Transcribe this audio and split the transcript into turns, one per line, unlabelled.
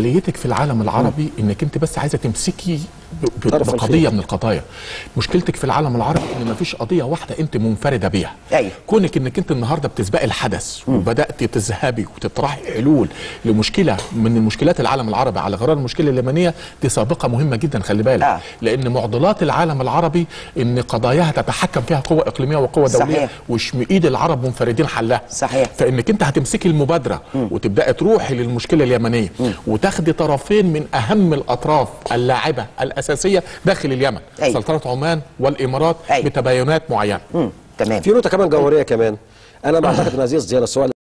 اشكاليتك في العالم العربي انك انت بس عايزه تمسكي ب- ب-
طرف
بقضيه
الخيط.
من القضايا مشكلتك في العالم العربي ان مفيش قضيه واحده انت منفرده بيها
أيوة.
كونك انك انت النهارده بتسبقي الحدث وبدات تذهبي وتطرحي حلول لمشكله من المشكلات العالم العربي على غرار المشكله اليمنيه دي سابقه مهمه جدا خلي بالك
آه.
لان معضلات العالم العربي ان قضاياها تتحكم فيها قوه اقليميه وقوه دوليه
صحيح.
ومش بايد العرب منفردين حلها
صحيح.
فانك انت هتمسكي المبادره وتبداي تروحي للمشكله اليمنيه وتاخدي طرفين من اهم الاطراف اللاعبه الاساسيه داخل اليمن
أيوة.
سلطنه عمان والامارات
أيوة.
بتباينات معينه
مم. تمام
في نقطه كمان جوهريه كمان انا بعتقد ان هذه الزياره سواء